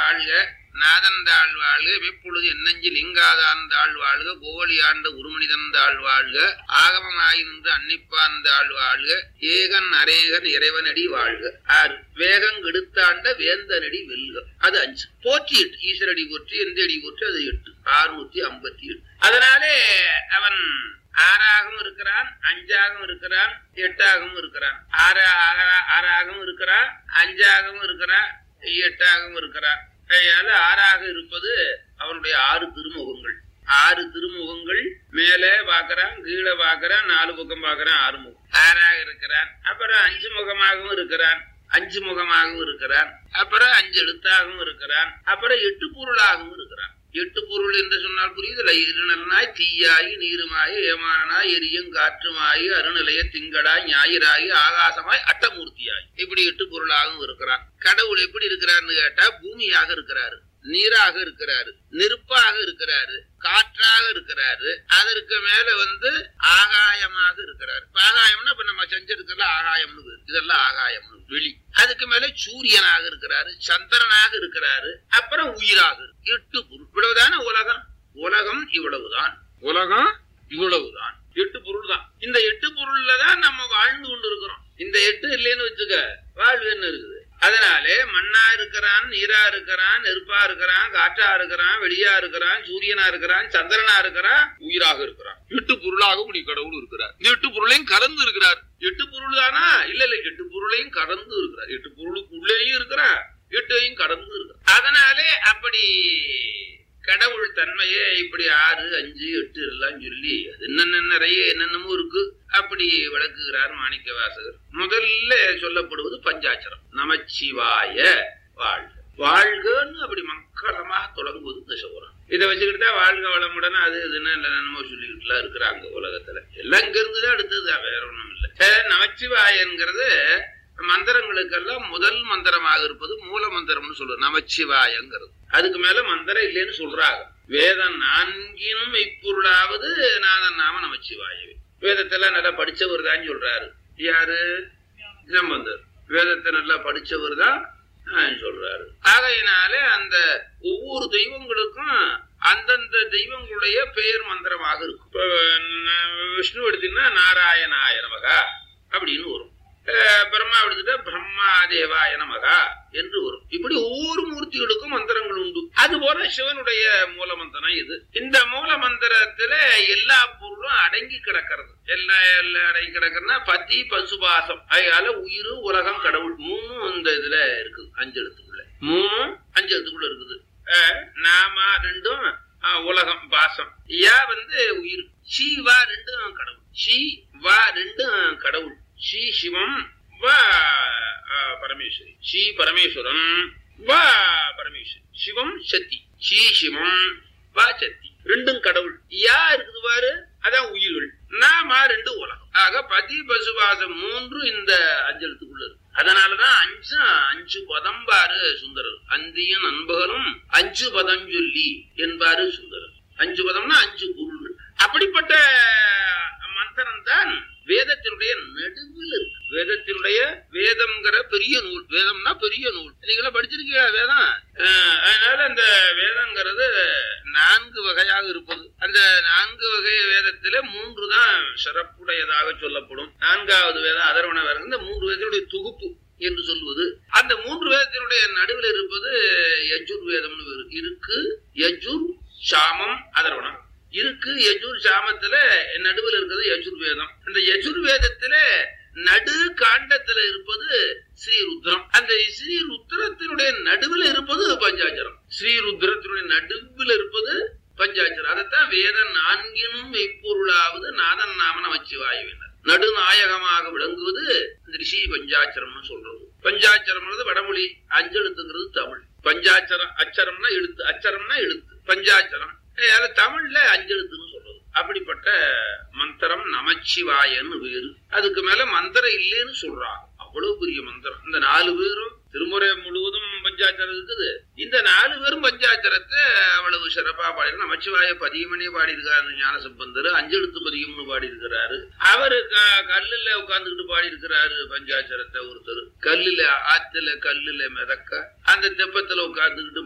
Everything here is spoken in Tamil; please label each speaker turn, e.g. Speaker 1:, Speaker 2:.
Speaker 1: வாழ்க நாதந்தாள் வாழ்க வெப்பொழுது என்னஞ்சில் இங்காதான் தாழ் வாழ்க கோவலி ஆண்ட உருமனிதன் தாழ் வாழ்க ஆகமமாய் நின்று அன்னிப்பான் தாழ் வாழ்க ஏகன் அரேகன் இறைவனடி வாழ்க ஆறு வேகம் கெடுத்தாண்ட வேந்தனடி வெல்க அது அஞ்சு போற்றி எட்டு ஈஸ்வரடி போற்றி எந்த அடி போற்றி அது எட்டு ஆறுநூத்தி ஐம்பத்தி எட்டு அதனாலே அவன் ஆறாகவும் இருக்கிறான் அஞ்சாகவும் இருக்கிறான் எட்டாகவும் இருக்கிறான் ஆறு ஆறா- ஆறாகவும் இருக்கிறான் அஞ்சாகவும் இருக்கிறான் எட்டாகவும் இருக்கிறான் அதனால ஆறாக இருப்பது அவனுடைய ஆறு திருமுகங்கள் ஆறு திருமுகங்கள் மேலே பார்க்கறான் கீழே பார்க்கறான் நாலு பக்கம் பார்க்கறான் ஆறு முகம் ஆறாக இருக்கிறான் அப்புறம் அஞ்சு முகமாகவும் இருக்கிறான் அஞ்சு முகமாகவும் இருக்கிறான் அப்புறம் அஞ்சு எழுத்தாகவும் இருக்கிறான் அப்புறம் எட்டு பொருளாகவும் இருக்கிறான் எட்டு பொருள் என்று சொன்னால் புரியுதுல இருநல்னாய் தீயாயி நீருமாய் ஏமானாய் எரியும் காற்றுமாயி அருநிலைய திங்களாய் ஞாயிறாயி ஆகாசமாய் அட்டமூர்த்தியாய் இப்படி எட்டு பொருளாகவும் இருக்கிறான் கடவுள் எப்படி இருக்கிறார்னு கேட்டா பூமியாக இருக்கிறாரு நீராக இருக்கிறாரு நெருப்பாக இருக்கிறாரு காற்றாக இருக்கிறாரு அதற்கு மேல வந்து ஆகாயமாக இருக்கிறாரு இப்ப ஆகாயம்னா இப்ப நம்ம செஞ்சிருக்கிறதுல ஆகாயம்னு பேரு. இதெல்லாம் ஆகாயம்னு வெளி அதுக்கு மேல சூரியனாக இருக்கிறாரு சந்திரனாக இருக்கிறாரு அப்புறம் உயிராக இருக்கு. எட்டு பொருள் இவ்வளவுதானே உலகம் உலகம் இவ்வளவுதான் உலகம் இவ்வளவுதான் எட்டு பொருள் தான் இந்த எட்டு பொருள்ல தான் நம்ம வாழ்ந்து கொண்டு இருக்கிறோம் இந்த எட்டு இல்லைன்னு வச்சுக்க வாழ்வுன்னு இருக்குது அதனாலே மண்ணா இருக்கிறான் நீரா இருக்கிறான் நெருப்பா இருக்கிறான் காற்றா இருக்கிறான் வெளியா இருக்கிறான் சூரியனா இருக்கிறான் சந்திரனா இருக்கிறான் உயிராக இருக்கிறான் எட்டு பொருளாக உனி கடவுள் இருக்கிறார் இந்த எட்டு பொருளையும் கலந்து இருக்கிறார் எட்டு பொருள் தானா இல்ல இல்ல எட்டு பொருளையும் கடந்து இருக்கிறார் எட்டு பொருளுக்கு உள்ளேயும் இருக்கிறார் எட்டையும் கடந்து இருக்கிறார் அதனாலே அப்படி கடவுள் தன்மையே இப்படி ஆறு அஞ்சு எட்டு எல்லாம் சொல்லி அது என்னென்ன நிறைய என்னென்னமோ இருக்கு அப்படி விளக்குகிறார் மாணிக்க வாசகர் முதல்ல சொல்லப்படுவது பஞ்சாட்சரம் நமச்சிவாய வாழ்க வாழ்கன்னு அப்படி மக்களமாக தொடங்குவது இந்த சோரம் இதை வச்சுக்கிட்டு தான் வாழ்க வளமுடன் அது இதுன்னு என்னென்னமோ சொல்லிக்கிட்டுலாம் இருக்கிறாங்க உலகத்துல எல்லாம் இங்க இருந்து தான் அடுத்ததுதான் வேற ஒண்ணும் இல்லை நமச்சிவாயங்கிறது மந்திரங்களுக்கெல்லாம் முதல் மந்திரமாக இருப்பது மூல மந்திரம்னு சொல்லுவோம் நமச்சிவாயங்கிறது அதுக்கு மேல மந்திரம் இல்லைன்னு சொல்றாங்க வேதம் நான்கினும் மெய்ப்பொருளாவது நாதன் நாம நமச்சிவாயவே வேதத்தெல்லாம் நல்லா படிச்சவர் தான் சொல்றாரு யாரு சம்பந்தர் வேதத்தை நல்லா படிச்சவர் தான் சொல்றாரு ஆகையினாலே அந்த ஒவ்வொரு தெய்வங்களுக்கும் அந்தந்த தெய்வங்களுடைய பெயர் மந்திரமாக இருக்கும் இப்ப ந- விஷ்ணு எடுத்தீங்கன்னா நாராயணாய நமகா அப்படின்னு வரும் அஹ் பிரம்மா எடுத்துட்டா பிரம்மா தேவாய நமகா என்று வரும் இப்படி ஒவ்வொரு மூர்த்திகளுக்கும் மந்திரங்கள் உண்டு அது போல சிவனுடைய மூல மந்திரம் இது இந்த மூல மந்திரத்துல எல்லா பொருளும் அடங்கி கிடக்கிறது எல்லா எல்லாம் அடங்கி கிடக்குறதுனா பதி பசுபாசம் அதனால உயிர் உலகம் கடவுள் மூணும் இந்த இதுல இருக்குது அஞ்சு எழுத்துக்குள்ள மூணும் அஞ்சு எழுத்துக்குள்ள இருக்குது அஹ் நாம ரெண்டும் அஹ், உலகம் பாசம் யா வந்து உயிர் ஷி வா ரெண்டும் கடவுள் ஷி வா ரெண்டும் கடவுள் ஸ்ரீ சிவம் வா ஆ, பரமேஸ்வரி ஸ்ரீ பரமேஸ்வரம் வா பரமேஸ்வரி சிவம் சக்தி ஸ்ரீ சிவம் வா சக்தி ரெண்டும் கடவுள் யா இருக்குது பாரு அதான் உயிர்கள் நாம ரெண்டு உலகம் ஆக பதி பசுபாசம் மூன்று இந்த அஞ்சலத்துக்குள்ள இருக்கு அதனாலதான் அஞ்சு அஞ்சு பதம் பாரு சுந்தரர் அந்தியும் நண்பகலும் அஞ்சு பதம் சொல்லி என்பாரு சுந்தரர் அஞ்சு பதம்னா அஞ்சு பொருள்கள் அப்படிப்பட்ட மந்திரம் தான் வேதத்தினுடைய நடுவில் இருக்கு வேதத்தினுடைய வேதம்ங்கிற பெரிய நூல் வேதம்னா பெரிய நூல் நீங்களா படிச்சிருக்கீங்களா வேதம் அஹ் அதனால அந்த வேதங்கிறது நான்கு வகையாக இருப்பது அந்த நான்கு வகை வேதத்திலே மூன்று தான் சிறப்புடையதாக சொல்லப்படும் நான்காவது வேதம் அதர்வண வேதம் இந்த மூன்று வேதத்தினுடைய தொகுப்பு என்று சொல்வது அந்த மூன்று வேதத்தினுடைய நடுவில் இருப்பது யஜுர் வேதம்னு வேறு. இருக்கு யஜுர் சாமம் அதர்வணம் இருக்கு யஜுர் சாமத்துல நடுவில் இருக்கிறது யஜுர் வேதம் அந்த யஜுர் வேதத்துல நடு காண்டத்துல இருப்பது ஸ்ரீருத்ரம் அந்த ஸ்ரீருத்ரத்தினுடைய நடுவில் இருப்பது பஞ்சாட்சரம் ஸ்ரீருத்ரத்தினுடைய நடுவில் இருப்பது பஞ்சாட்சரம் அதைத்தான் வேத நான்கினும் மெய்ப்பொருளாவது நாதன் நாம நமச்சிவாயுவினர் நடுநாயகமாக விளங்குவது இந்த ரிஷி பஞ்சாட்சரம்னு சொல்றது பஞ்சாட்சரம்ன்றது வடமொழி அஞ்செழுத்துங்கிறது தமிழ் பஞ்சாட்சரம் அச்சரம்னா எழுத்து அச்சரம்னா எழுத்து பஞ்சாட்சரம் அதாவது தமிழ்ல அஞ்செழுத்துன்னு சொல்றது அப்படிப்பட்ட மந்திரம் நமச்சிவாயன்னு வேறு அதுக்கு மேல மந்திரம் இல்லைன்னு சொல்றாங்க அவ்வளவு பெரிய மந்திரம் இந்த நாலு பேரும் திருமுறை முழுவதும் பஞ்சாட்சரம் இருக்குது இந்த நாலு பேரும் பஞ்சாட்சரத்தை அவ்வளவு சிறப்பா பாடி நமச்சிவாய பதியமனே பாடியிருக்காரு ஞான சம்பந்தர் அஞ்செழுத்து பதியம்னு பாடியிருக்கிறாரு அவரு க- கல்லுல உட்கார்ந்துகிட்டு பாடியிருக்கிறாரு பஞ்சாட்சரத்தை ஒருத்தர் கல்லுல ஆத்துல கல்லுல மிதக்க அந்த தெப்பத்துல உட்கார்ந்துகிட்டு